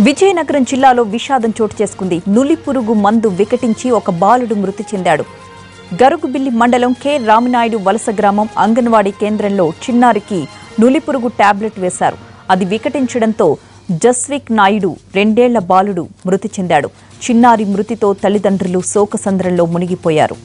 విజయనగరం జిల్లాలో విషాదం చోటు చేసుకుంది నులిపురుగు మందు వికటించి ఒక బాలుడు మృతి చెందాడు గరుగుబిల్లి మండలం కె రామినాయుడు వలస గ్రామం అంగన్వాడీ కేంద్రంలో చిన్నారికి నులిపురుగు టాబ్లెట్ వేశారు అది వికటించడంతో జస్విక్ నాయుడు రెండేళ్ల బాలుడు మృతి చెందాడు చిన్నారి మృతితో తల్లిదండ్రులు శోకసంద్రంలో మునిగిపోయారు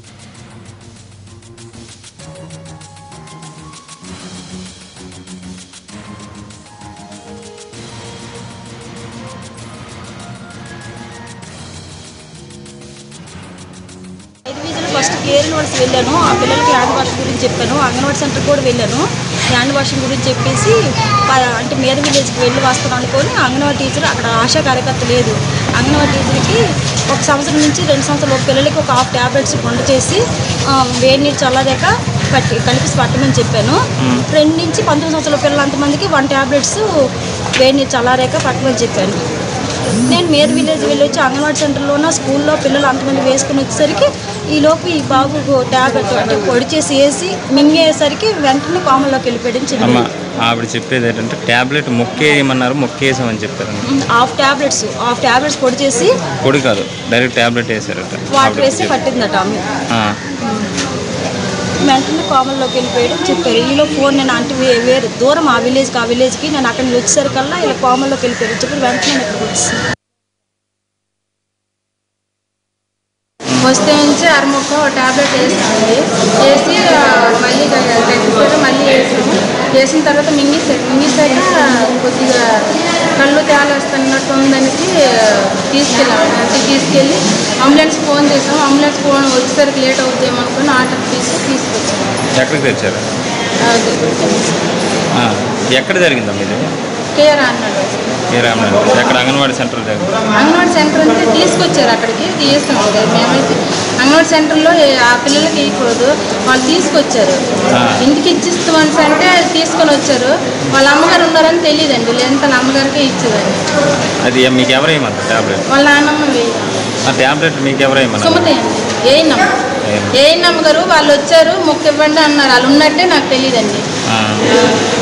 ఐదు వీధులు ఫస్ట్ కేర్ యూనివర్స్ వెళ్ళాను ఆ పిల్లలకి హ్యాండ్ వాష్ గురించి చెప్పాను అంగన్వాడీ సెంటర్ కూడా వెళ్ళాను హ్యాండ్ వాషింగ్ గురించి చెప్పేసి ప- అంటే మీద విలేజ్కి వెళ్ళి వస్తాను అనుకొని అంగన్వాడీ టీచర్ అక్కడ ఆశా కార్యకర్త లేదు అంగన్వాడీ టీచర్కి ఒక సంవత్సరం నుంచి రెండు సంవత్సరాల లోపు పిల్లలకి ఒక హాఫ్ ట్యాబ్లెట్స్ వంట చేసి ఆ, వేడి నీళ్ళు చల్లదాక పట్టి కలిపి పట్టమని చెప్పాను రెండు నుంచి పంతొమ్మిది సంవత్సరాల పిల్లలు అంతమందికి వన్ ట్యాబ్లెట్స్ వేడి నీళ్ళు చల్లారాక పట్టమని చెప్పాను నేను మేర్ విలేజ్ వెళ్ళి వచ్చి అంగన్వాడీ సెంటర్లోన స్కూల్లో పిల్లలు అంతమంది వేసుకుని వచ్చేసరికి ఈ లోపు ఈ బాబుకు ట్యాబ్లెట్ అంటే పొడి చేసి వేసి మింగేసరికి వెంటనే కామన్లోకి వెళ్ళిపోయాడు చిన్న అమ్మ ఆవిడ చెప్పేది ఏంటంటే ట్యాబ్లెట్ మొక్కేయమన్నారు మొక్కేసామని చెప్పారు హాఫ్ ట్యాబ్లెట్స్ హాఫ్ ట్యాబ్లెట్స్ పొడి చేసి పొడి కాదు డైరెక్ట్ ట్యాబ్లెట్ వేసారట వాటర్ వేసి పట్టిందట ఆమె ఆ, వెంటనే కామన్లోకి వెళ్ళిపోయాడు అని చెప్పారు ఈలో ఫోన్ నేను అంటే వే- వేరే దూరం ఆ విలేజ్కి ఆ విలేజ్కి నేను అక్కడి నుంచి వచ్చేసరికల్లా ఇలా కామన్లోకి వెళ్ళిపోయాడు చెప్పి వెంటనే నేను ఇక్కడికి వచ్చేసాను వస్తే నుంచి అరముక్క టాబ్లెట్ వేస్తుంది వేసి ఆ, మళ్ళీ తగ్గిపోయి మళ్ళీ వేసాము వేసిన తర్వాత మింగేసారు మింగేసాక కొద్దిగా కళ్ళు తేలేస్తున్నట్టు ఉందనేసి తీసుకెళ్ళాము ఇంటికి తీసుకెళ్ళి అంబులెన్స్ ఫోన్ చేసాం అంబులెన్స్ ఫోన్ వచ్చేసరికి లేట్ అవుతుందేమో అనుకుని ఆటోకి తీసి తీసుకొచ్చాము ఎక్కడికి తెచ్చారు అది ఆ, ఎక్కడ జరిగిందమ్మా ఇది కేఆర్ అన్నాడు ఏ రామనగర్ ఎక్కడ అంగన్వాడీ సెంటర్ దగ్గర అంగన్వాడీ సెంటర్ అంటే తీసుకొచ్చారు అక్కడికి తీస్తాం కదా మేమైతే అంగన్వాడీ సెంటర్లో ఏ- ఆ పిల్లలకి వేయకూడదు వాళ్ళు తీసుకొచ్చారు ఆ. ఇంటికి ఇచ్చిస్తామని అంటే తీసుకొని వచ్చారు వాళ్ళ అమ్మగారు ఉన్నారని తెలియదండి లేదంటే వాళ్ళ అమ్మగారికే ఇచ్చేదండి అది మీకు ఎవరేయమన్నారు ట్యాబ్లెట్ వాళ్ళ నాన్నమ్మ వేయ ఆ ట్యాబ్లెట్ మీకు ఎవరేయమన్నారు సుమతి అండి ఏయినమ్మ ఏయనమ్మ. ఏయినమ్మ గారు వాళ్ళు వచ్చారు మొక్క ఇవ్వండి అన్నారు వాళ్ళు ఉన్నట్టే నాకు తెలియదండి ఆ,